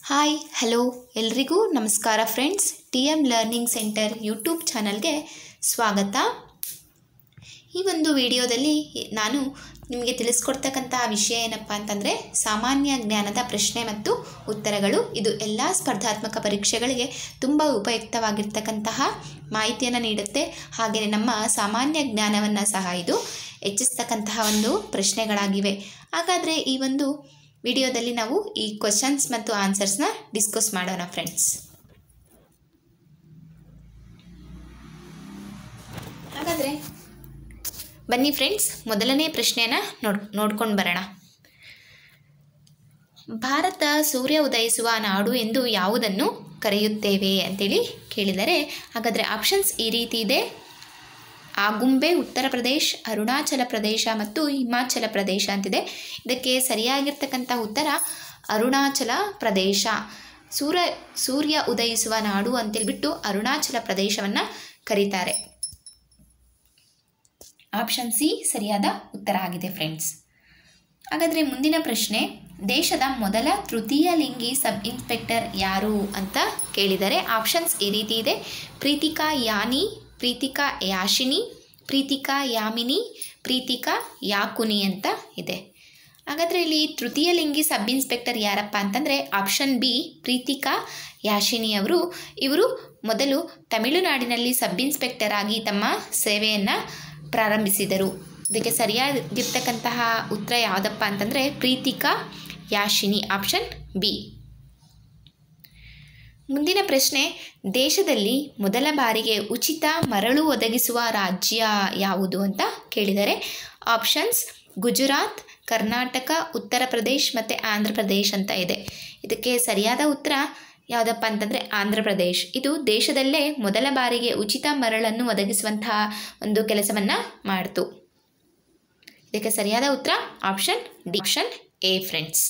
hi hello ಎಲ್ರಿಗೂ ನಮಸ್ಕಾರ friends T M learning center YouTube ಚಾನಲ್ಗೆ ಸ್ವಾಗತ ಈ ಒಂದು ವಿಡಿಯೋದಲ್ಲಿ ನಾನು ನಿಮಗೆ ತಿಳಿಸ್ಕೊಡ್ತಕ್ಕಂಥ ವಿಷಯ ಏನಪ್ಪ ಅಂತಂದರೆ ಸಾಮಾನ್ಯ ಜ್ಞಾನದ ಪ್ರಶ್ನೆ ಮತ್ತು ಉತ್ತರಗಳು ಇದು ಎಲ್ಲ ಸ್ಪರ್ಧಾತ್ಮಕ ಪರೀಕ್ಷೆಗಳಿಗೆ ತುಂಬ ಉಪಯುಕ್ತವಾಗಿರ್ತಕ್ಕಂತಹ ಮಾಹಿತಿಯನ್ನು ನೀಡುತ್ತೆ ಹಾಗೆಯೇ ನಮ್ಮ ಸಾಮಾನ್ಯ ಜ್ಞಾನವನ್ನು ಸಹ ಇದು ಹೆಚ್ಚಿಸ್ತಕ್ಕಂತಹ ಒಂದು ಪ್ರಶ್ನೆಗಳಾಗಿವೆ ಹಾಗಾದರೆ ಈ ಒಂದು ವಿಡಿಯೋದಲ್ಲಿ ನಾವು ಈ ಕ್ವಶನ್ಸ್ ಮತ್ತು ಆನ್ಸರ್ಸ್ನ ಡಿಸ್ಕಸ್ ಮಾಡೋಣ ಫ್ರೆಂಡ್ಸ್ ಹಾಗಾದರೆ ಬನ್ನಿ ಫ್ರೆಂಡ್ಸ್ ಮೊದಲನೇ ಪ್ರಶ್ನೆಯನ್ನು ನೋಡ್ ನೋಡ್ಕೊಂಡು ಬರೋಣ ಭಾರತ ಸೂರ್ಯ ಉದಯಿಸುವ ನಾಡು ಎಂದು ಯಾವುದನ್ನು ಕರೆಯುತ್ತೇವೆ ಅಂತೇಳಿ ಕೇಳಿದರೆ ಹಾಗಾದರೆ ಆಪ್ಷನ್ಸ್ ಈ ರೀತಿ ಇದೆ ಆಗುಂಬೆ ಉತ್ತರ ಪ್ರದೇಶ್ ಅರುಣಾಚಲ ಪ್ರದೇಶ ಮತ್ತು ಹಿಮಾಚಲ ಪ್ರದೇಶ ಅಂತಿದೆ ಇದಕ್ಕೆ ಸರಿಯಾಗಿರ್ತಕ್ಕಂಥ ಉತ್ತರ ಅರುಣಾಚಲ ಪ್ರದೇಶ ಸೂರ್ಯ ಸೂರ್ಯ ಉದಯಿಸುವ ನಾಡು ಅಂತೇಳ್ಬಿಟ್ಟು ಅರುಣಾಚಲ ಪ್ರದೇಶವನ್ನು ಕರೀತಾರೆ ಆಪ್ಷನ್ ಸಿ ಸರಿಯಾದ ಉತ್ತರ ಆಗಿದೆ ಫ್ರೆಂಡ್ಸ್ ಹಾಗಾದರೆ ಮುಂದಿನ ಪ್ರಶ್ನೆ ದೇಶದ ಮೊದಲ ತೃತೀಯ ಲಿಂಗಿ ಸಬ್ ಇನ್ಸ್ಪೆಕ್ಟರ್ ಯಾರು ಅಂತ ಕೇಳಿದರೆ ಆಪ್ಷನ್ಸ್ ಈ ರೀತಿ ಇದೆ ಪ್ರೀತಿಕಾ ಯಾನಿ ಪ್ರೀತಿಕಾ ಯಾಶಿನಿ ಪ್ರೀತಿಕಾ ಯಾಮಿನಿ ಪ್ರೀತಿಕಾ ಯಾಕುನಿ ಅಂತ ಇದೆ ಹಾಗಾದರೆ ಇಲ್ಲಿ ತೃತೀಯ ಲಿಂಗಿ ಸಬ್ ಇನ್ಸ್ಪೆಕ್ಟರ್ ಯಾರಪ್ಪ ಅಂತಂದರೆ ಆಪ್ಷನ್ ಬಿ ಪ್ರೀತಿಕಾ ಯಾಶಿನಿ ಅವರು ಇವರು ಮೊದಲು ತಮಿಳುನಾಡಿನಲ್ಲಿ ಸಬ್ ಇನ್ಸ್ಪೆಕ್ಟರ್ ಆಗಿ ತಮ್ಮ ಸೇವೆಯನ್ನು ಪ್ರಾರಂಭಿಸಿದರು ಇದಕ್ಕೆ ಸರಿಯಾಗಿರ್ತಕ್ಕಂತಹ ಉತ್ತರ ಯಾವುದಪ್ಪ ಅಂತಂದರೆ ಪ್ರೀತಿಕಾ ಯಾಶಿನಿ ಆಪ್ಷನ್ ಬಿ ಮುಂದಿನ ಪ್ರಶ್ನೆ ದೇಶದಲ್ಲಿ ಮೊದಲ ಬಾರಿಗೆ ಉಚಿತ ಮರಳು ಒದಗಿಸುವ ರಾಜ್ಯ ಯಾವುದು ಅಂತ ಕೇಳಿದರೆ ಆಪ್ಷನ್ಸ್ ಗುಜರಾತ್ ಕರ್ನಾಟಕ ಉತ್ತರ ಪ್ರದೇಶ್ ಮತ್ತು ಆಂಧ್ರ ಪ್ರದೇಶ್ ಅಂತ ಇದೆ ಇದಕ್ಕೆ ಸರಿಯಾದ ಉತ್ತರ ಯಾವುದಪ್ಪ ಅಂತಂದರೆ ಆಂಧ್ರ ಪ್ರದೇಶ್ ಇದು ದೇಶದಲ್ಲೇ ಮೊದಲ ಬಾರಿಗೆ ಉಚಿತ ಮರಳನ್ನು ಒದಗಿಸುವಂತಹ ಒಂದು ಕೆಲಸವನ್ನು ಮಾಡಿತು ಇದಕ್ಕೆ ಸರಿಯಾದ ಉತ್ತರ option D option A friends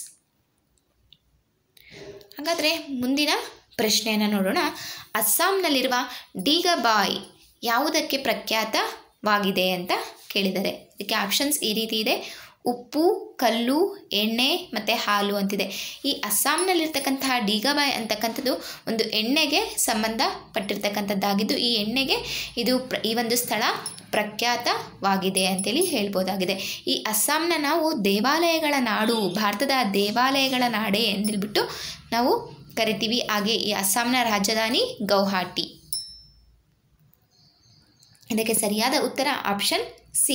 ಹಾಗಾದರೆ ಮುಂದಿನ ಪ್ರಶ್ನೆಯನ್ನು ನೋಡೋಣ ಅಸ್ಸಾಂನಲ್ಲಿರುವ ಡೀಗಬಾಯ್ ಯಾವುದಕ್ಕೆ ಪ್ರಖ್ಯಾತವಾಗಿದೆ ಅಂತ ಕೇಳಿದ್ದಾರೆ ಇದಕ್ಕೆ ಆಪ್ಷನ್ಸ್ ಈ ರೀತಿ ಇದೆ ಉಪ್ಪು ಕಲ್ಲು ಎಣ್ಣೆ ಮತ್ತು ಹಾಲು ಅಂತಿದೆ ಈ ಅಸ್ಸಾಂನಲ್ಲಿರ್ತಕ್ಕಂತಹ ಡೀಗಬಾಯ್ ಅಂತಕ್ಕಂಥದ್ದು ಒಂದು ಎಣ್ಣೆಗೆ ಸಂಬಂಧಪಟ್ಟಿರ್ತಕ್ಕಂಥದ್ದಾಗಿದ್ದು ಈ ಎಣ್ಣೆಗೆ ಇದು ಪ್ರ ಈ ಒಂದು ಸ್ಥಳ ಪ್ರಖ್ಯಾತವಾಗಿದೆ ಅಂತೇಳಿ ಹೇಳ್ಬೋದಾಗಿದೆ ಈ ಅಸ್ಸಾಂನ ನಾವು ದೇವಾಲಯಗಳ ನಾಡು ಭಾರತದ ದೇವಾಲಯಗಳ ನಾಡೆ ಎಂದಿಲ್ಬಿಟ್ಟು ನಾವು ಕರಿತೀವಿ ಹಾಗೆ ಈ ಅಸ್ಸಾಂನ ರಾಜಧಾನಿ ಗೌಹಾಟಿ ಇದಕ್ಕೆ ಸರಿಯಾದ ಉತ್ತರ ಆಪ್ಷನ್ ಸಿ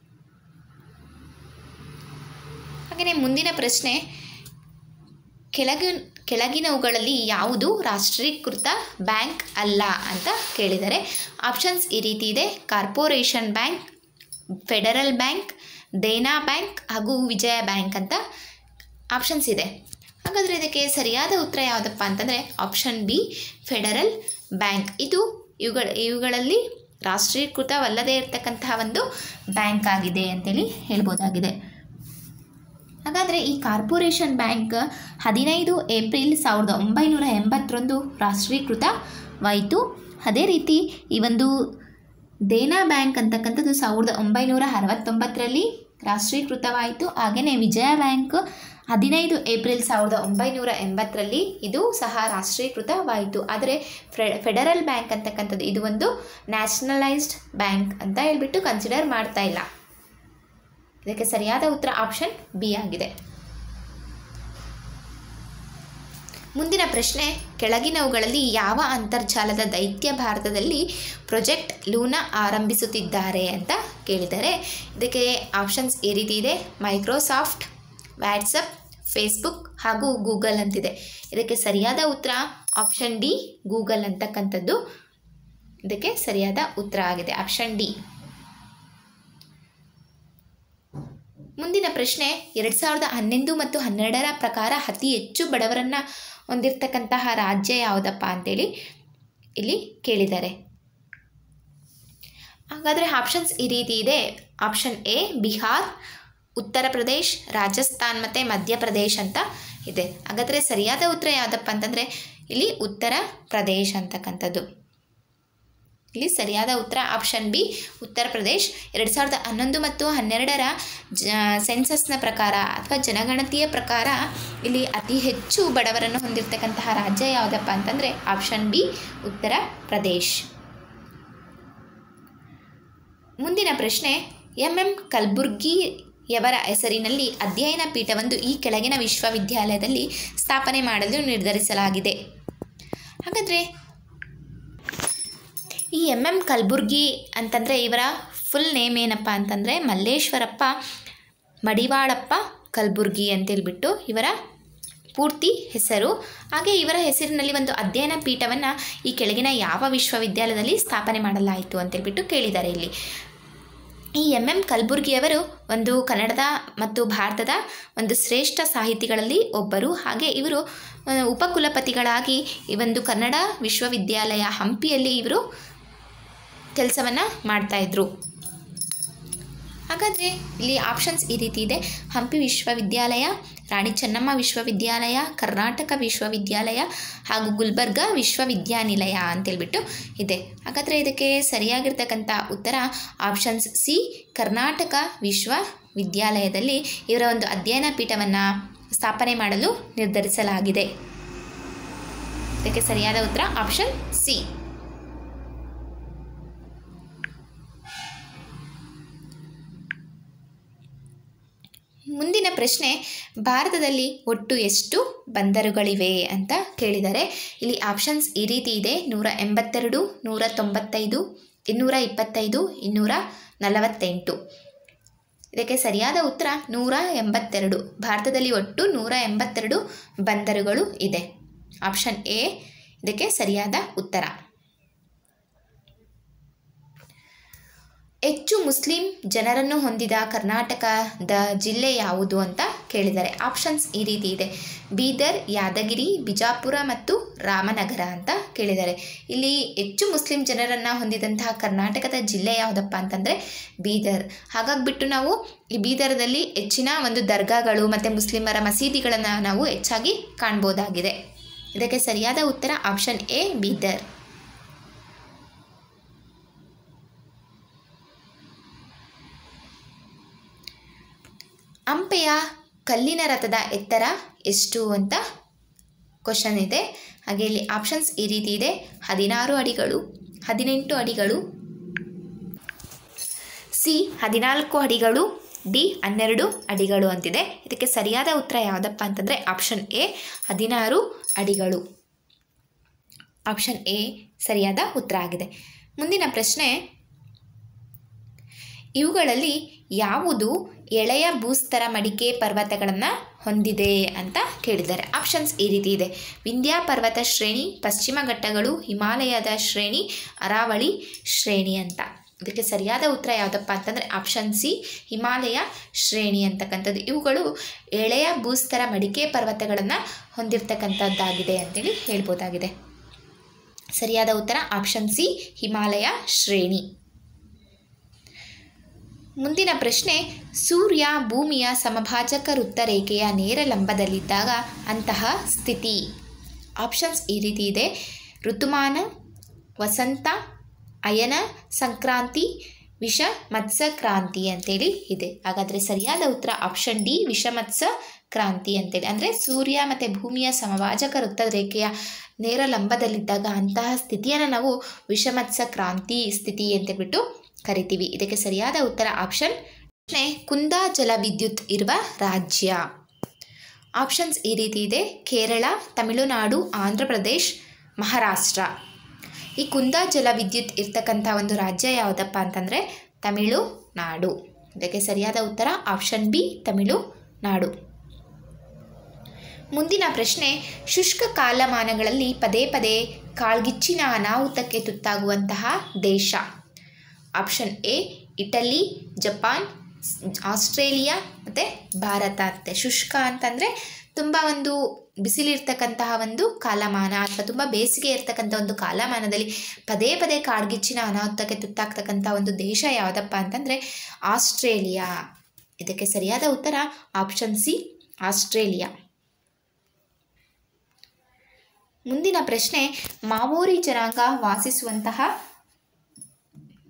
ಹಾಗೆಯೇ ಮುಂದಿನ ಪ್ರಶ್ನೆ ಕೆಳಗಿ ಕೆಳಗಿನವುಗಳಲ್ಲಿ ಯಾವುದು ರಾಷ್ಟ್ರೀಕೃತ ಬ್ಯಾಂಕ್ ಅಲ್ಲ ಅಂತ ಕೇಳಿದರೆ ಆಪ್ಷನ್ಸ್ ಈ ರೀತಿ ಇದೆ corporation bank federal bank Dena bank ಹಾಗೂ ವಿಜಯ ಬ್ಯಾಂಕ್ ಅಂತ ಆಪ್ಷನ್ಸ್ ಇದೆ ಹಾಗಾದರೆ ಇದಕ್ಕೆ ಸರಿಯಾದ ಉತ್ತರ ಯಾವುದಪ್ಪ ಅಂತಂದರೆ ಆಪ್ಷನ್ ಬಿ ಫೆಡರಲ್ ಬ್ಯಾಂಕ್ ಇದು ಇವುಗಳ ಇವುಗಳಲ್ಲಿ ರಾಷ್ಟ್ರೀಕೃತವಲ್ಲದೇ ಇರತಕ್ಕಂತಹ ಒಂದು ಬ್ಯಾಂಕ್ ಆಗಿದೆ ಅಂತೇಳಿ ಹೇಳ್ಬೋದಾಗಿದೆ ಹಾಗಾದರೆ ಈ ಕಾರ್ಪೊರೇಷನ್ ಬ್ಯಾಂಕ್ ಹದಿನೈದು ಏಪ್ರಿಲ್ ಸಾವಿರದ ಒಂಬೈನೂರ ಎಂಬತ್ತರಂದು ರಾಷ್ಟ್ರೀಕೃತವಾಯಿತು ಅದೇ ರೀತಿ ಈ ಒಂದು ದೇನಾ ಬ್ಯಾಂಕ್ ಅಂತಕ್ಕಂಥದ್ದು ಸಾವಿರದ ಒಂಬೈನೂರ ಅರವತ್ತೊಂಬತ್ತರಲ್ಲಿ ರಾಷ್ಟ್ರೀಕೃತವಾಯಿತು ಹಾಗೆಯೇ ವಿಜಯ ಬ್ಯಾಂಕ್ ಹದಿನೈದು ಏಪ್ರಿಲ್ ಸಾವಿರದ ಒಂಬೈನೂರ ಎಂಬತ್ತರಲ್ಲಿ ಇದು ಸಹ ರಾಷ್ಟ್ರೀಕೃತವಾಯಿತು ಆದರೆ ಫೆಡರಲ್ ಬ್ಯಾಂಕ್ ಅಂತಕ್ಕಂಥದ್ದು ಇದು ಒಂದು ನ್ಯಾಷನಲೈಸ್ಡ್ ಬ್ಯಾಂಕ್ ಅಂತ ಹೇಳ್ಬಿಟ್ಟು ಕನ್ಸಿಡರ್ ಮಾಡ್ತಾ ಇಲ್ಲ ಇದಕ್ಕೆ ಸರಿಯಾದ ಉತ್ತರ ಆಪ್ಷನ್ ಬಿ ಆಗಿದೆ ಮುಂದಿನ ಪ್ರಶ್ನೆ ಕೆಳಗಿನವುಗಳಲ್ಲಿ ಯಾವ ಅಂತರ್ಜಾಲದ ದೈತ್ಯ ಭಾರತದಲ್ಲಿ ಪ್ರಾಜೆಕ್ಟ್ ಲೂನಾ ಆರಂಭಿಸುತ್ತಿದ್ದಾರೆ ಅಂತ ಕೇಳಿದರೆ ಇದಕ್ಕೆ ಆಪ್ಷನ್ಸ್ ಈ ರೀತಿ ಇದೆ ಮೈಕ್ರೋಸಾಫ್ಟ್ ವ್ಯಾಟ್ಸಪ್ ಫೇಸ್ಬುಕ್ ಹಾಗೂ ಗೂಗಲ್ ಅಂತಿದೆ ಇದಕ್ಕೆ ಸರಿಯಾದ ಉತ್ತರ ಆಪ್ಷನ್ ಡಿ ಗೂಗಲ್ ಅಂತಕ್ಕಂಥದ್ದು ಇದಕ್ಕೆ ಸರಿಯಾದ ಉತ್ತರ ಆಗಿದೆ ಆಪ್ಷನ್ ಡಿ ಮುಂದಿನ ಪ್ರಶ್ನೆ ಎರಡು ಸಾವಿರದ ಹನ್ನೊಂದು ಮತ್ತು ಹನ್ನೆರಡರ ಪ್ರಕಾರ ಅತಿ ಹೆಚ್ಚು ಬಡವರನ್ನು ಹೊಂದಿರತಕ್ಕಂತಹ ರಾಜ್ಯ ಯಾವುದಪ್ಪ ಅಂತೇಳಿ ಇಲ್ಲಿ ಕೇಳಿದ್ದಾರೆ ಹಾಗಾದರೆ ಆಪ್ಷನ್ಸ್ ಈ ರೀತಿ ಇದೆ ಆಪ್ಷನ್ ಎ ಬಿಹಾರ್ ಉತ್ತರ ಪ್ರದೇಶ್ ರಾಜಸ್ಥಾನ್ ಮತ್ತು ಮಧ್ಯಪ್ರದೇಶ್ ಅಂತ ಇದೆ ಹಾಗಾದರೆ ಸರಿಯಾದ ಉತ್ತರ ಯಾವುದಪ್ಪ ಅಂತಂದರೆ ಇಲ್ಲಿ ಉತ್ತರ ಪ್ರದೇಶ್ ಅಂತಕ್ಕಂಥದ್ದು ಇಲ್ಲಿ ಸರಿಯಾದ ಉತ್ತರ ಆಪ್ಷನ್ ಬಿ ಉತ್ತರ ಪ್ರದೇಶ್ ಎರಡು ಸಾವಿರದ ಹನ್ನೊಂದು ಮತ್ತು ಹನ್ನೆರಡರ ಜ ಸೆನ್ಸಸ್ನ ಪ್ರಕಾರ ಅಥವಾ ಜನಗಣತಿಯ ಪ್ರಕಾರ ಇಲ್ಲಿ ಅತಿ ಹೆಚ್ಚು ಬಡವರನ್ನು ಹೊಂದಿರತಕ್ಕಂತಹ ರಾಜ್ಯ ಯಾವುದಪ್ಪ ಅಂತಂದರೆ ಆಪ್ಷನ್ ಬಿ ಉತ್ತರ ಪ್ರದೇಶ್ ಮುಂದಿನ ಪ್ರಶ್ನೆ ಎಂ ಎಂ ಕಲ್ಬುರ್ಗಿಯವರ ಹೆಸರಿನಲ್ಲಿ ಅಧ್ಯಯನ ಪೀಠವೊಂದು ಈ ಕೆಳಗಿನ ವಿಶ್ವವಿದ್ಯಾಲಯದಲ್ಲಿ ಸ್ಥಾಪನೆ ಮಾಡಲು ನಿರ್ಧರಿಸಲಾಗಿದೆ ಹಾಗಾದರೆ ಈ ಎಂ ಎಂ ಕಲ್ಬುರ್ಗಿ ಅಂತಂದರೆ ಇವರ ಫುಲ್ ನೇಮ್ ಏನಪ್ಪ ಅಂತಂದರೆ ಮಲ್ಲೇಶ್ವರಪ್ಪ ಮಡಿವಾಳಪ್ಪ ಕಲ್ಬುರ್ಗಿ ಅಂತೇಳ್ಬಿಟ್ಟು ಇವರ ಪೂರ್ತಿ ಹೆಸರು ಹಾಗೆ ಇವರ ಹೆಸರಿನಲ್ಲಿ ಒಂದು ಅಧ್ಯಯನ ಪೀಠವನ್ನು ಈ ಕೆಳಗಿನ ಯಾವ ವಿಶ್ವವಿದ್ಯಾಲಯದಲ್ಲಿ ಸ್ಥಾಪನೆ ಮಾಡಲಾಯಿತು ಅಂತೇಳ್ಬಿಟ್ಟು ಕೇಳಿದ್ದಾರೆ ಇಲ್ಲಿ ಈ ಎಂ ಎಂ ಕಲ್ಬುರ್ಗಿಯವರು ಒಂದು ಕನ್ನಡದ ಮತ್ತು ಭಾರತದ ಒಂದು ಶ್ರೇಷ್ಠ ಸಾಹಿತಿಗಳಲ್ಲಿ ಒಬ್ಬರು ಹಾಗೆ ಇವರು ಆ, ಉಪಕುಲಪತಿಗಳಾಗಿ ಈ ಒಂದು ಕನ್ನಡ ವಿಶ್ವವಿದ್ಯಾಲಯ ಹಂಪಿಯಲ್ಲಿ ಇವರು ಕೆಲಸವನ್ನು ಮಾಡ್ತಾಯಿದ್ರು ಹಾಗಾದರೆ ಇಲ್ಲಿ ಆಪ್ಷನ್ಸ್ ಈ ರೀತಿ ಇದೆ ಹಂಪಿ ವಿಶ್ವವಿದ್ಯಾಲಯ ರಾಣಿ ಚೆನ್ನಮ್ಮ ವಿಶ್ವವಿದ್ಯಾಲಯ ಕರ್ನಾಟಕ ವಿಶ್ವವಿದ್ಯಾಲಯ ಹಾಗೂ ಗುಲ್ಬರ್ಗ ವಿಶ್ವವಿದ್ಯಾನಿಲಯ ಅಂತೇಳ್ಬಿಟ್ಟು ಇದೆ ಹಾಗಾದರೆ ಇದಕ್ಕೆ ಸರಿಯಾಗಿರ್ತಕ್ಕಂಥ ಉತ್ತರ ಆಪ್ಷನ್ಸ್ ಸಿ ಕರ್ನಾಟಕ ವಿಶ್ವವಿದ್ಯಾಲಯದಲ್ಲಿ ಇವರ ಒಂದು ಅಧ್ಯಯನ ಪೀಠವನ್ನು ಸ್ಥಾಪನೆ ಮಾಡಲು ನಿರ್ಧರಿಸಲಾಗಿದೆ ಇದಕ್ಕೆ ಸರಿಯಾದ ಉತ್ತರ ಆಪ್ಷನ್ ಸಿ ಮುಂದಿನ ಪ್ರಶ್ನೆ ಭಾರತದಲ್ಲಿ ಒಟ್ಟು ಎಷ್ಟು ಬಂದರುಗಳಿವೆ ಅಂತ ಕೇಳಿದ್ದಾರೆ ಇಲ್ಲಿ ಆಪ್ಷನ್ಸ್ ಈ ರೀತಿ ಇದೆ ನೂರ ಎಂಬತ್ತೆರಡು ನೂರ ತೊಂಬತ್ತೈದು ಇನ್ನೂರ ಇಪ್ಪತ್ತೈದು ಇನ್ನೂರ ನಲವತ್ತೆಂಟು ಇದಕ್ಕೆ ಸರಿಯಾದ ಉತ್ತರ ನೂರ ಎಂಬತ್ತೆರಡು ಭಾರತದಲ್ಲಿ ಒಟ್ಟು ನೂರ ಎಂಬತ್ತೆರಡು ಬಂದರುಗಳು ಇದೆ ಆಪ್ಷನ್ ಎ ಇದಕ್ಕೆ ಸರಿಯಾದ ಉತ್ತರ ಹೆಚ್ಚು ಮುಸ್ಲಿಂ ಜನರನ್ನು ಹೊಂದಿದ ಕರ್ನಾಟಕದ ಜಿಲ್ಲೆ ಯಾವುದು ಅಂತ ಕೇಳಿದ್ದಾರೆ ಆಪ್ಷನ್ಸ್ ಈ ರೀತಿ ಇದೆ ಬೀದರ್ ಯಾದಗಿರಿ ಬಿಜಾಪುರ ಮತ್ತು ರಾಮನಗರ ಅಂತ ಕೇಳಿದ್ದಾರೆ ಇಲ್ಲಿ ಹೆಚ್ಚು ಮುಸ್ಲಿಂ ಜನರನ್ನು ಹೊಂದಿದಂತಹ ಕರ್ನಾಟಕದ ಜಿಲ್ಲೆ ಯಾವುದಪ್ಪ ಅಂತಂದರೆ ಬೀದರ್ ಹಾಗಾಗಿಬಿಟ್ಟು ನಾವು ಈ ಬೀದರ್ದಲ್ಲಿ ಹೆಚ್ಚಿನ ಒಂದು ದರ್ಗಾಗಳು ಮತ್ತು ಮುಸ್ಲಿಮರ ಮಸೀದಿಗಳನ್ನು ನಾವು ಹೆಚ್ಚಾಗಿ ಕಾಣ್ಬೋದಾಗಿದೆ ಇದಕ್ಕೆ ಸರಿಯಾದ ಉತ್ತರ ಆಪ್ಷನ್ ಎ ಬೀದರ್ ಹಂಪೆಯ ಕಲ್ಲಿನ ರಥದ ಎತ್ತರ ಎಷ್ಟು ಅಂತ ಕ್ವಶನ್ ಇದೆ ಹಾಗೆ ಇಲ್ಲಿ ಆಪ್ಷನ್ಸ್ ಈ ರೀತಿ ಇದೆ ಹದಿನಾರು ಅಡಿಗಳು ಹದಿನೆಂಟು ಅಡಿಗಳು ಸಿ ಹದಿನಾಲ್ಕು ಅಡಿಗಳು ಡಿ ಹನ್ನೆರಡು ಅಡಿಗಳು ಅಂತಿದೆ ಇದಕ್ಕೆ ಸರಿಯಾದ ಉತ್ತರ ಯಾವುದಪ್ಪ ಅಂತಂದರೆ ಆಪ್ಷನ್ ಎ ಹದಿನಾರು ಅಡಿಗಳು ಆಪ್ಷನ್ ಎ ಸರಿಯಾದ ಉತ್ತರ ಆಗಿದೆ ಮುಂದಿನ ಪ್ರಶ್ನೆ ಇವುಗಳಲ್ಲಿ ಯಾವುದು ಎಳೆಯ ಭೂಸ್ತರ ಮಡಿಕೆ ಪರ್ವತಗಳನ್ನು ಹೊಂದಿದೆ ಅಂತ ಕೇಳಿದ್ದಾರೆ ಆಪ್ಷನ್ಸ್ ಈ ರೀತಿ ಇದೆ ವಿಂಧ್ಯ ಪರ್ವತ ಶ್ರೇಣಿ ಪಶ್ಚಿಮ ಘಟ್ಟಗಳು ಹಿಮಾಲಯದ ಶ್ರೇಣಿ ಅರಾವಳಿ ಶ್ರೇಣಿ ಅಂತ ಇದಕ್ಕೆ ಸರಿಯಾದ ಉತ್ತರ ಯಾವುದಪ್ಪ ಅಂತಂದರೆ ಆಪ್ಷನ್ ಸಿ ಹಿಮಾಲಯ ಶ್ರೇಣಿ ಅಂತಕ್ಕಂಥದ್ದು ಇವುಗಳು ಎಳೆಯ ಭೂಸ್ತರ ಮಡಿಕೆ ಪರ್ವತಗಳನ್ನು ಹೊಂದಿರತಕ್ಕಂಥದ್ದಾಗಿದೆ ಅಂತೇಳಿ ಹೇಳ್ಬೋದಾಗಿದೆ ಸರಿಯಾದ ಉತ್ತರ ಆಪ್ಷನ್ ಸಿ ಹಿಮಾಲಯ ಶ್ರೇಣಿ ಮುಂದಿನ ಪ್ರಶ್ನೆ ಸೂರ್ಯ ಭೂಮಿಯ ಸಮಭಾಜಕ ವೃತ್ತರೇಖೆಯ ನೇರ ಲಂಬದಲ್ಲಿದ್ದಾಗ ಅಂತಹ ಸ್ಥಿತಿ ಆಪ್ಷನ್ಸ್ ಈ ರೀತಿ ಇದೆ ಋತುಮಾನ ವಸಂತ ಅಯನ ಸಂಕ್ರಾಂತಿ ವಿಷ ಮತ್ಸ ಕ್ರಾಂತಿ ಅಂತೇಳಿ ಇದೆ ಹಾಗಾದರೆ ಸರಿಯಾದ ಉತ್ತರ ಆಪ್ಷನ್ ಡಿ ವಿಷಮತ್ಸ ಕ್ರಾಂತಿ ಅಂತೇಳಿ ಅಂದರೆ ಸೂರ್ಯ ಮತ್ತು ಭೂಮಿಯ ಸಮಭಾಜಕ ವೃತ್ತರೇಖೆಯ ನೇರ ಲಂಬದಲ್ಲಿದ್ದಾಗ ಅಂತಹ ಸ್ಥಿತಿಯನ್ನು ನಾವು ವಿಷಮತ್ಸ ಕ್ರಾಂತಿ ಸ್ಥಿತಿ ಅಂತೇಳ್ಬಿಟ್ಟು ಕರಿತೀವಿ ಇದಕ್ಕೆ ಸರಿಯಾದ ಉತ್ತರ ಆಪ್ಷನ್ ಪ್ರಶ್ನೆ ಕುಂದಾ ಜಲವಿದ್ಯುತ್ ಇರುವ ರಾಜ್ಯ ಆಪ್ಷನ್ಸ್ ಈ ರೀತಿ ಇದೆ ಕೇರಳ ತಮಿಳುನಾಡು ಆಂಧ್ರ ಪ್ರದೇಶ್ ಮಹಾರಾಷ್ಟ್ರ ಈ ಕುಂದಾ ಜಲವಿದ್ಯುತ್ ಇರ್ತಕ್ಕಂಥ ಒಂದು ರಾಜ್ಯ ಯಾವುದಪ್ಪ ಅಂತಂದರೆ ತಮಿಳುನಾಡು ಇದಕ್ಕೆ ಸರಿಯಾದ ಉತ್ತರ ಆಪ್ಷನ್ ಬಿ ತಮಿಳುನಾಡು ಮುಂದಿನ ಪ್ರಶ್ನೆ ಶುಷ್ಕ ಕಾಲಮಾನಗಳಲ್ಲಿ ಪದೇ ಪದೇ ಕಾಳ್ಗಿಚ್ಚಿನ ಅನಾಹುತಕ್ಕೆ ತುತ್ತಾಗುವಂತಹ ದೇಶ option A Italy Japan Australia ಮತ್ತು ಭಾರತ ಅಂತೆ ಶುಷ್ಕ ಅಂತಂದರೆ ತುಂಬ ಒಂದು ಬಿಸಿಲಿರ್ತಕ್ಕಂತಹ ಒಂದು ಕಾಲಮಾನ ಅಥವಾ ತುಂಬ ಬೇಸಿಗೆ ಇರ್ತಕ್ಕಂಥ ಒಂದು ಕಾಲಮಾನದಲ್ಲಿ ಪದೇ ಪದೇ ಕಾಡ್ಗಿಚ್ಚಿನ ಅನಾಹುತಕ್ಕೆ ತುತ್ತಾಗ್ತಕ್ಕಂಥ ಒಂದು ದೇಶ ಯಾವುದಪ್ಪ ಅಂತಂದರೆ ಆಸ್ಟ್ರೇಲಿಯಾ ಇದಕ್ಕೆ ಸರಿಯಾದ ಉತ್ತರ ಆಪ್ಷನ್ ಸಿ ಆಸ್ಟ್ರೇಲಿಯಾ ಮುಂದಿನ ಪ್ರಶ್ನೆ ಮಾವೋರಿ ಜನಾಂಗ ವಾಸಿಸುವಂತಹ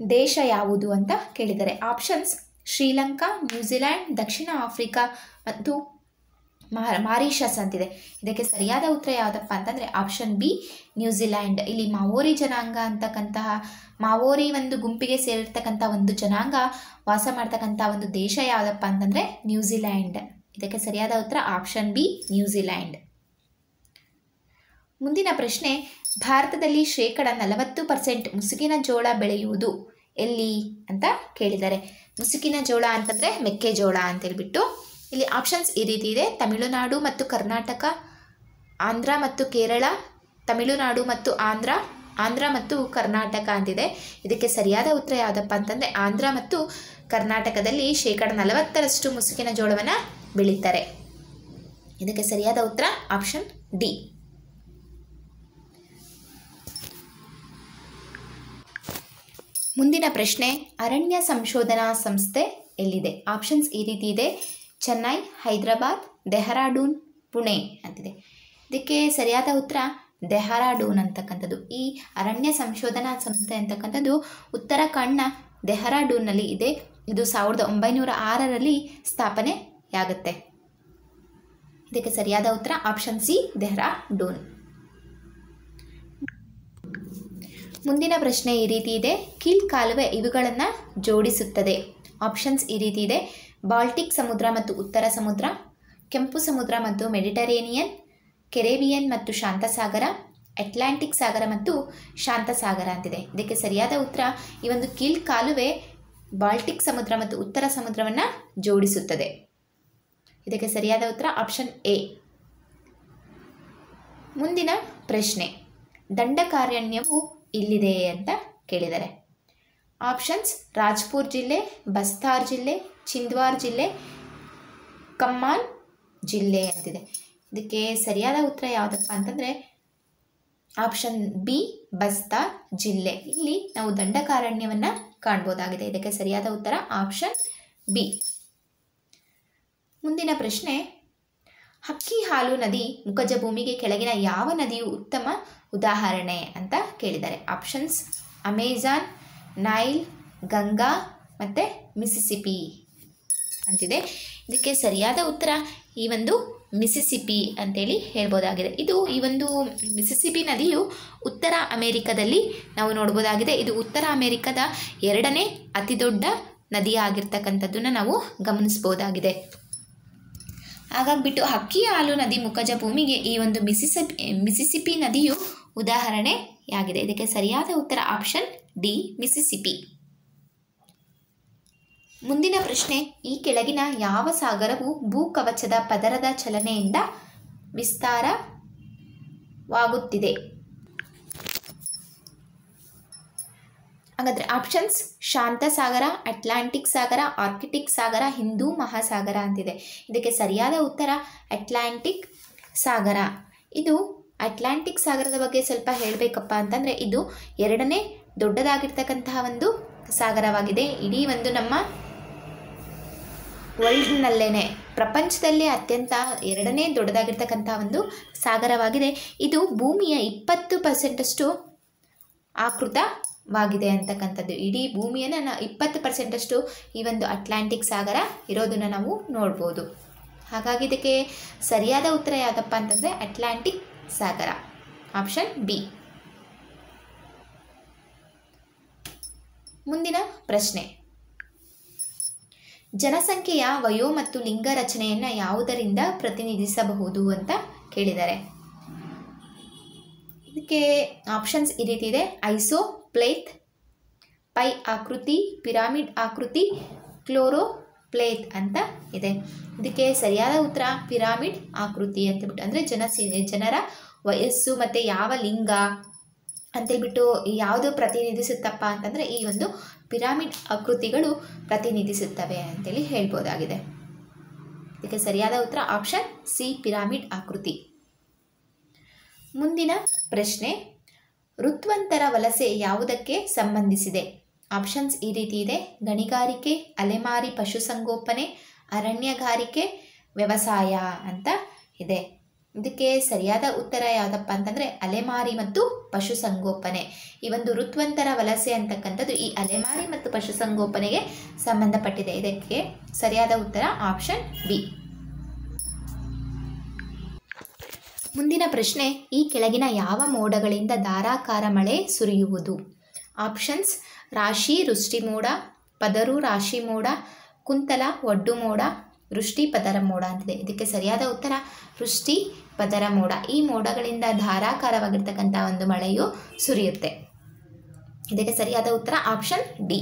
ದೇಶ ಯಾವುದು ಅಂತ ಕೇಳಿದ್ದಾರೆ ಆಪ್ಷನ್ಸ್ ಶ್ರೀಲಂಕಾ ನ್ಯೂಜಿಲ್ಯಾಂಡ್ ದಕ್ಷಿಣ ಆಫ್ರಿಕಾ ಮತ್ತು ಮಾ- ಮಾರಿಷಸ್ ಅಂತಿದೆ ಇದಕ್ಕೆ ಸರಿಯಾದ ಉತ್ತರ ಯಾವುದಪ್ಪ ಅಂತಂದರೆ ಆಪ್ಷನ್ ಬಿ ನ್ಯೂಜಿಲ್ಯಾಂಡ್ ಇಲ್ಲಿ ಮಾವೋರಿ ಜನಾಂಗ ಅಂತಕ್ಕಂತಹ ಮಾವೋರಿ ಒಂದು ಗುಂಪಿಗೆ ಸೇರಿರ್ತಕ್ಕಂಥ ಒಂದು ಜನಾಂಗ ವಾಸ ಮಾಡ್ತಕ್ಕಂಥ ಒಂದು ದೇಶ ಯಾವುದಪ್ಪ ಅಂತಂದರೆ ನ್ಯೂಜಿಲ್ಯಾಂಡ್ ಇದಕ್ಕೆ ಸರಿಯಾದ ಉತ್ತರ ಆಪ್ಷನ್ ಬಿ ನ್ಯೂಜಿಲ್ಯಾಂಡ್ ಮುಂದಿನ ಪ್ರಶ್ನೆ ಭಾರತದಲ್ಲಿ ಶೇಕಡ ನಲವತ್ತು ಪರ್ಸೆಂಟ್ ಮುಸುಕಿನ ಜೋಳ ಬೆಳೆಯುವುದು ಎಲ್ಲಿ ಅಂತ ಕೇಳಿದ್ದಾರೆ ಮುಸುಕಿನ ಜೋಳ ಅಂತಂದರೆ ಮೆಕ್ಕೆಜೋಳ ಅಂತೇಳ್ಬಿಟ್ಟು ಇಲ್ಲಿ ಆಪ್ಷನ್ಸ್ ಈ ರೀತಿ ಇದೆ ತಮಿಳುನಾಡು ಮತ್ತು ಕರ್ನಾಟಕ ಆಂಧ್ರ ಮತ್ತು ಕೇರಳ ತಮಿಳುನಾಡು ಮತ್ತು ಆಂಧ್ರ ಆಂಧ್ರ ಮತ್ತು ಕರ್ನಾಟಕ ಅಂತಿದೆ ಇದಕ್ಕೆ ಸರಿಯಾದ ಉತ್ತರ ಯಾವುದಪ್ಪ ಅಂತಂದರೆ ಆಂಧ್ರ ಮತ್ತು ಕರ್ನಾಟಕದಲ್ಲಿ ಶೇಕಡ ನಲವತ್ತರಷ್ಟು ಮುಸುಕಿನ ಜೋಳವನ್ನು ಬೆಳೀತಾರೆ ಇದಕ್ಕೆ ಸರಿಯಾದ ಉತ್ತರ ಆಪ್ಷನ್ ಡಿ ಮುಂದಿನ ಪ್ರಶ್ನೆ ಅರಣ್ಯ ಸಂಶೋಧನಾ ಸಂಸ್ಥೆ ಎಲ್ಲಿದೆ ಆಪ್ಷನ್ಸ್ ಈ ರೀತಿ ಇದೆ ಚೆನ್ನೈ ಹೈದರಾಬಾದ್ ಡೆಹರಾಡೂನ್ ಪುಣೆ ಅಂತಿದೆ ಇದಕ್ಕೆ ಸರಿಯಾದ ಉತ್ತರ ಡೆಹರಾಡೂನ್ ಅಂತಕ್ಕಂಥದ್ದು ಈ ಅರಣ್ಯ ಸಂಶೋಧನಾ ಸಂಸ್ಥೆ ಅಂತಕ್ಕಂಥದ್ದು ಉತ್ತರಾಖಂಡ್ನ ಡೆಹರಾಡೂನ್ನಲ್ಲಿ ಇದೆ ಇದು ಸಾವಿರದ ಒಂಬೈನೂರ ಆರರಲ್ಲಿ ಸ್ಥಾಪನೆಯಾಗುತ್ತೆ ಇದಕ್ಕೆ ಸರಿಯಾದ ಉತ್ತರ ಆಪ್ಷನ್ ಸಿ ಡೆಹ್ರಾಡೂನ್ ಮುಂದಿನ ಪ್ರಶ್ನೆ ಈ ರೀತಿ ಇದೆ ಕೀಲ್ ಕಾಲುವೆ ಇವುಗಳನ್ನು ಜೋಡಿಸುತ್ತದೆ ಆಪ್ಷನ್ಸ್ ಈ ರೀತಿ ಇದೆ ಬಾಲ್ಟಿಕ್ ಸಮುದ್ರ ಮತ್ತು ಉತ್ತರ ಸಮುದ್ರ ಕೆಂಪು ಸಮುದ್ರ ಮತ್ತು ಮೆಡಿಟರೇನಿಯನ್ ಕೆರೇಬಿಯನ್ ಮತ್ತು ಶಾಂತಸಾಗರ ಅಟ್ಲಾಂಟಿಕ್ ಸಾಗರ ಮತ್ತು ಶಾಂತಸಾಗರ ಅಂತಿದೆ ಇದಕ್ಕೆ ಸರಿಯಾದ ಉತ್ತರ ಈ ಒಂದು ಕೀಲ್ ಕಾಲುವೆ ಬಾಲ್ಟಿಕ್ ಸಮುದ್ರ ಮತ್ತು ಉತ್ತರ ಸಮುದ್ರವನ್ನು ಜೋಡಿಸುತ್ತದೆ ಇದಕ್ಕೆ ಸರಿಯಾದ ಉತ್ತರ ಆಪ್ಷನ್ ಎ ಮುಂದಿನ ಪ್ರಶ್ನೆ ದಂಡಕಾರಣ್ಯವು ಇಲ್ಲಿದೆ ಅಂತ ಕೇಳಿದ್ದಾರೆ ಆಪ್ಷನ್ಸ್ ರಾಜ್ಪುರ್ ಜಿಲ್ಲೆ ಬಸ್ತಾರ್ ಜಿಲ್ಲೆ ಚಿಂದ್ವಾರ್ ಜಿಲ್ಲೆ ಕಮ್ಮಾನ್ ಜಿಲ್ಲೆ ಅಂತಿದೆ ಇದಕ್ಕೆ ಸರಿಯಾದ ಉತ್ತರ ಯಾವುದಪ್ಪ ಅಂತಂದರೆ ಆಪ್ಷನ್ ಬಿ ಬಸ್ತಾರ್ ಜಿಲ್ಲೆ ಇಲ್ಲಿ ನಾವು ದಂಡಕಾರಣ್ಯವನ್ನು ಕಾಣ್ಬೋದಾಗಿದೆ ಇದಕ್ಕೆ ಸರಿಯಾದ ಉತ್ತರ ಆಪ್ಷನ್ ಬಿ ಮುಂದಿನ ಪ್ರಶ್ನೆ ಹಕ್ಕಿ ಹಾಲು ನದಿ ಮುಖಜ ಭೂಮಿಗೆ ಕೆಳಗಿನ ಯಾವ ನದಿಯು ಉತ್ತಮ ಉದಾಹರಣೆ ಅಂತ ಕೇಳಿದ್ದಾರೆ ಆಪ್ಷನ್ಸ್ ಅಮೆಜಾನ್ ನೈಲ್ ಗಂಗಾ ಮತ್ತು ಮಿಸಿಸಿಪಿ ಅಂತಿದೆ ಇದಕ್ಕೆ ಸರಿಯಾದ ಉತ್ತರ ಈ ಒಂದು ಮಿಸಿಸಿಪಿ ಅಂತೇಳಿ ಹೇಳ್ಬೋದಾಗಿದೆ ಇದು ಈ ಒಂದು ಮಿಸಿಸಿಪಿ ನದಿಯು ಉತ್ತರ ಅಮೆರಿಕದಲ್ಲಿ ನಾವು ನೋಡ್ಬೋದಾಗಿದೆ ಇದು ಉತ್ತರ ಅಮೆರಿಕದ ಎರಡನೇ ಅತಿ ದೊಡ್ಡ ನದಿ ಆಗಿರ್ತಕ್ಕಂಥದ್ದನ್ನು ನಾವು ಗಮನಿಸ್ಬೋದಾಗಿದೆ ಹಾಗಾಗ್ಬಿಟ್ಟು ಹಕ್ಕಿ ಹಾಲು ನದಿ ಮುಖಜ ಭೂಮಿಗೆ ಈ ಒಂದು ಮಿಸಿಸಿಪಿ ಮಿಸಿಸಿಪಿ ನದಿಯು ಉದಾಹರಣೆಯಾಗಿದೆ ಇದಕ್ಕೆ ಸರಿಯಾದ ಉತ್ತರ ಆಪ್ಷನ್ ಡಿ ಮಿಸಿಸಿಪಿ ಮುಂದಿನ ಪ್ರಶ್ನೆ ಈ ಕೆಳಗಿನ ಯಾವ ಸಾಗರವು ಭೂಕವಚದ ಪದರದ ಚಲನೆಯಿಂದ ವಿಸ್ತಾರವಾಗುತ್ತಿದೆ ಹಾಗಾದರೆ ಆಪ್ಷನ್ಸ್ ಶಾಂತ ಸಾಗರ ಅಟ್ಲಾಂಟಿಕ್ ಸಾಗರ ಆರ್ಕಿಟಿಕ್ ಸಾಗರ ಹಿಂದೂ ಮಹಾಸಾಗರ ಅಂತಿದೆ ಇದಕ್ಕೆ ಸರಿಯಾದ ಉತ್ತರ ಅಟ್ಲಾಂಟಿಕ್ ಸಾಗರ ಇದು ಅಟ್ಲಾಂಟಿಕ್ ಸಾಗರದ ಬಗ್ಗೆ ಸ್ವಲ್ಪ ಹೇಳಬೇಕಪ್ಪ ಅಂತಂದರೆ ಇದು ಎರಡನೇ ದೊಡ್ಡದಾಗಿರ್ತಕ್ಕಂತಹ ಒಂದು ಸಾಗರವಾಗಿದೆ ಇಡೀ ಒಂದು ನಮ್ಮ ವರ್ಲ್ಡ್ನಲ್ಲೇ ಪ್ರಪಂಚದಲ್ಲೇ ಅತ್ಯಂತ ಎರಡನೇ ದೊಡ್ಡದಾಗಿರ್ತಕ್ಕಂಥ ಒಂದು ಸಾಗರವಾಗಿದೆ ಇದು ಭೂಮಿಯ ಇಪ್ಪತ್ತು ಪರ್ಸೆಂಟಷ್ಟು ಆಕೃತವಾಗಿದೆ ಅಂತಕ್ಕಂಥದ್ದು ಇಡೀ ಭೂಮಿಯನ್ನು ನಾ ಇಪ್ಪತ್ತು ಪರ್ಸೆಂಟಷ್ಟು ಈ ಒಂದು ಅಟ್ಲಾಂಟಿಕ್ ಸಾಗರ ಇರೋದನ್ನು ನಾವು ನೋಡ್ಬೋದು ಹಾಗಾಗಿ ಇದಕ್ಕೆ ಸರಿಯಾದ ಉತ್ತರ ಯಾವುದಪ್ಪ ಅಂತಂದರೆ ಅಟ್ಲಾಂಟಿಕ್ ಸಾಗರ ಆಪ್ಷನ್ ಬಿ ಮುಂದಿನ ಪ್ರಶ್ನೆ ಜನಸಂಖ್ಯೆಯ ವಯೋ ಮತ್ತು ಲಿಂಗ ರಚನೆಯನ್ನು ಯಾವುದರಿಂದ ಪ್ರತಿನಿಧಿಸಬಹುದು ಅಂತ ಕೇಳಿದ್ದಾರೆ ಇದಕ್ಕೆ ಆಪ್ಷನ್ಸ್ ಈ ರೀತಿ ಇದೆ ಐಸೋ ಪ್ಲೇತ್ ಪೈ ಆಕೃತಿ ಪಿರಾಮಿಡ್ ಆಕೃತಿ ಕ್ಲೋರೋ ಪ್ಲೇತ್ ಅಂತ ಇದೆ ಇದಕ್ಕೆ ಸರಿಯಾದ ಉತ್ತರ ಪಿರಾಮಿಡ್ ಆಕೃತಿ ಅಂತೇಳ್ಬಿಟ್ಟು ಅಂದರೆ ಜನ ಜನರ ವಯಸ್ಸು ಮತ್ತು ಯಾವ ಲಿಂಗ ಅಂತೇಳ್ಬಿಟ್ಟು ಯಾವುದು ಪ್ರತಿನಿಧಿಸುತ್ತಪ್ಪ ಅಂತಂದರೆ ಈ ಒಂದು ಪಿರಾಮಿಡ್ ಆಕೃತಿಗಳು ಪ್ರತಿನಿಧಿಸುತ್ತವೆ ಅಂತೇಳಿ ಹೇಳ್ಬೋದಾಗಿದೆ ಇದಕ್ಕೆ ಸರಿಯಾದ ಉತ್ತರ ಆಪ್ಷನ್ ಸಿ ಪಿರಾಮಿಡ್ ಆಕೃತಿ ಮುಂದಿನ ಪ್ರಶ್ನೆ ಋತ್ವಂತರ ವಲಸೆ ಯಾವುದಕ್ಕೆ ಸಂಬಂಧಿಸಿದೆ ಆಪ್ಷನ್ಸ್ ಈ ರೀತಿ ಇದೆ ಗಣಿಗಾರಿಕೆ ಅಲೆಮಾರಿ ಪಶುಸಂಗೋಪನೆ ಅರಣ್ಯಗಾರಿಕೆ ವ್ಯವಸಾಯ ಅಂತ ಇದೆ ಇದಕ್ಕೆ ಸರಿಯಾದ ಉತ್ತರ ಯಾವುದಪ್ಪ ಅಂತಂದರೆ ಅಲೆಮಾರಿ ಮತ್ತು ಪಶುಸಂಗೋಪನೆ ಈ ಒಂದು ಋತ್ವಂತರ ವಲಸೆ ಅಂತಕ್ಕಂಥದ್ದು ಈ ಅಲೆಮಾರಿ ಮತ್ತು ಪಶುಸಂಗೋಪನೆಗೆ ಸಂಬಂಧಪಟ್ಟಿದೆ ಇದಕ್ಕೆ ಸರಿಯಾದ ಉತ್ತರ ಆಪ್ಷನ್ ಬಿ ಮುಂದಿನ ಪ್ರಶ್ನೆ ಈ ಕೆಳಗಿನ ಯಾವ ಮೋಡಗಳಿಂದ ಧಾರಾಕಾರ ಮಳೆ ಸುರಿಯುವುದು ಆಪ್ಷನ್ಸ್ ರಾಶಿ ವೃಷ್ಟಿ ಮೋಡ ಪದರು ರಾಶಿ ಮೋಡ ಕುಂತಲ ಒಡ್ಡು ಮೋಡ ವೃಷ್ಟಿ ಪದರ ಮೋಡ ಅಂತಿದೆ ಇದಕ್ಕೆ ಸರಿಯಾದ ಉತ್ತರ ವೃಷ್ಟಿ ಪದರ ಮೋಡ ಈ ಮೋಡಗಳಿಂದ ಧಾರಾಕಾರವಾಗಿರ್ತಕ್ಕಂಥ ಒಂದು ಮಳೆಯು ಸುರಿಯುತ್ತೆ ಇದಕ್ಕೆ ಸರಿಯಾದ ಉತ್ತರ ಆಪ್ಷನ್ ಡಿ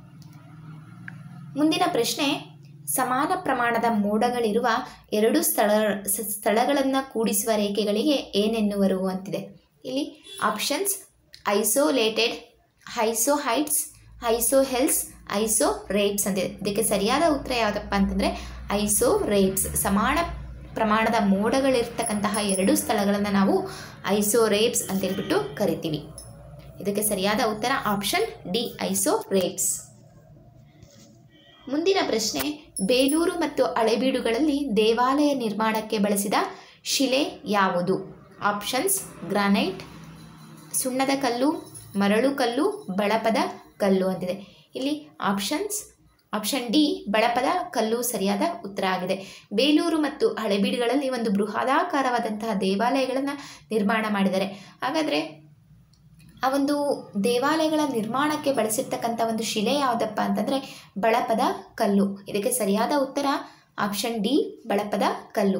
ಮುಂದಿನ ಪ್ರಶ್ನೆ ಸಮಾನ ಪ್ರಮಾಣದ ಮೋಡಗಳಿರುವ ಎರಡು ಸ್ಥಳ ಸ್ಥಳಗಳನ್ನು ಕೂಡಿಸುವ ರೇಖೆಗಳಿಗೆ ಏನೆನ್ನುವರು ಅಂತಿದೆ ಇಲ್ಲಿ options isolated isohyets isohels isorates ಅಂತಿದೆ ಇದಕ್ಕೆ ಸರಿಯಾದ ಉತ್ತರ ಯಾವುದಪ್ಪ ಅಂತಂದರೆ ಐಸೋ ರೇಟ್ಸ್ ಸಮಾನ ಪ್ರಮಾಣದ ಮೋಡಗಳಿರ್ತಕ್ಕಂತಹ ಎರಡು ಸ್ಥಳಗಳನ್ನು ನಾವು ಐಸೋ ರೇಟ್ಸ್ ಅಂತೇಳ್ಬಿಟ್ಟು ಕರಿತೀವಿ ಇದಕ್ಕೆ ಸರಿಯಾದ ಉತ್ತರ ಆಪ್ಷನ್ ಡಿ ಐಸೋ ರೇಟ್ಸ್ ಮುಂದಿನ ಪ್ರಶ್ನೆ ಬೇಲೂರು ಮತ್ತು ಹಳೆಬೀಡುಗಳಲ್ಲಿ ದೇವಾಲಯ ನಿರ್ಮಾಣಕ್ಕೆ ಬಳಸಿದ ಶಿಲೆ ಯಾವುದು ಆಪ್ಷನ್ಸ್ ಗ್ರಾನೈಟ್ ಸುಣ್ಣದ ಕಲ್ಲು ಮರಳು ಕಲ್ಲು ಬಳಪದ ಕಲ್ಲು ಅಂತಿದೆ ಇಲ್ಲಿ ಆಪ್ಷನ್ಸ್ ಆಪ್ಷನ್ ಡಿ ಬಳಪದ ಕಲ್ಲು ಸರಿಯಾದ ಉತ್ತರ ಆಗಿದೆ ಬೇಲೂರು ಮತ್ತು ಹಳೆಬೀಡುಗಳಲ್ಲಿ ಒಂದು ಬೃಹದಾಕಾರವಾದಂತಹ ದೇವಾಲಯಗಳನ್ನು ನಿರ್ಮಾಣ ಮಾಡಿದ್ದಾರೆ ಹಾಗಾದರೆ ಆ ಒಂದು ದೇವಾಲಯಗಳ ನಿರ್ಮಾಣಕ್ಕೆ ಬಳಸಿರ್ತಕ್ಕಂಥ ಒಂದು ಶಿಲೆ ಯಾವುದಪ್ಪ ಅಂತಂದರೆ ಬಳಪದ ಕಲ್ಲು ಇದಕ್ಕೆ ಸರಿಯಾದ ಉತ್ತರ ಆಪ್ಷನ್ ಡಿ ಬಳಪದ ಕಲ್ಲು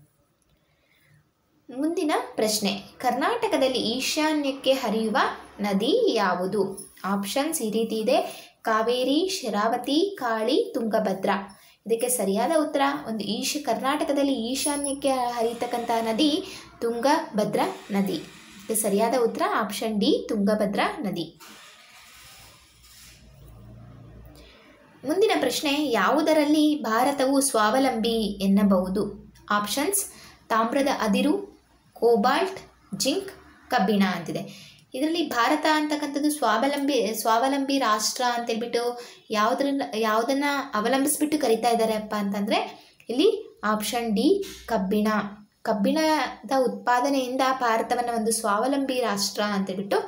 ಮುಂದಿನ ಪ್ರಶ್ನೆ ಕರ್ನಾಟಕದಲ್ಲಿ ಈಶಾನ್ಯಕ್ಕೆ ಹರಿಯುವ ನದಿ ಯಾವುದು ಆಪ್ಷನ್ಸ್ ಈ ರೀತಿ ಇದೆ ಕಾವೇರಿ ಶರಾವತಿ ಕಾಳಿ ತುಂಗಭದ್ರಾ ಇದಕ್ಕೆ ಸರಿಯಾದ ಉತ್ತರ ಒಂದು ಈಶ ಕರ್ನಾಟಕದಲ್ಲಿ ಈಶಾನ್ಯಕ್ಕೆ ಹರಿಯತಕ್ಕಂಥ ನದಿ ತುಂಗಭದ್ರಾ ನದಿ ಇದಕ್ಕೆ ಸರಿಯಾದ ಉತ್ತರ ಆಪ್ಷನ್ ಡಿ ತುಂಗಭದ್ರಾ ನದಿ ಮುಂದಿನ ಪ್ರಶ್ನೆ ಯಾವುದರಲ್ಲಿ ಭಾರತವು ಸ್ವಾವಲಂಬಿ ಎನ್ನಬಹುದು ಆಪ್ಷನ್ಸ್ ತಾಮ್ರದ ಅದಿರು ಕೋಬಾಲ್ಟ್ ಜಿಂಕ್ ಕಬ್ಬಿಣ ಅಂತಿದೆ ಇದರಲ್ಲಿ ಭಾರತ ಅಂತಕ್ಕಂಥದ್ದು ಸ್ವಾವಲಂಬಿ ಸ್ವಾವಲಂಬಿ ರಾಷ್ಟ್ರ ಅಂತೇಳ್ಬಿಟ್ಟು ಯಾವುದ್ರನ್ನ ಯಾವುದನ್ನು ಅವಲಂಬಿಸ್ಬಿಟ್ಟು ಕರಿತಾ ಇದ್ದಾರೆಪ್ಪ ಅಂತಂದರೆ ಇಲ್ಲಿ ಆಪ್ಷನ್ ಡಿ ಕಬ್ಬಿಣ ಕಬ್ಬಿಣದ ಉತ್ಪಾದನೆಯಿಂದ ಭಾರತವನ್ನು ಒಂದು ಸ್ವಾವಲಂಬಿ ರಾಷ್ಟ್ರ ಅಂತೇಳ್ಬಿಟ್ಟು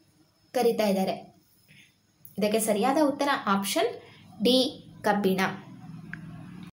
ಕರಿತಾ ಇದ್ದಾರೆ ಇದಕ್ಕೆ ಸರಿಯಾದ ಉತ್ತರ ಆಪ್ಷನ್ ಡಿ ಕಬ್ಬಿಣ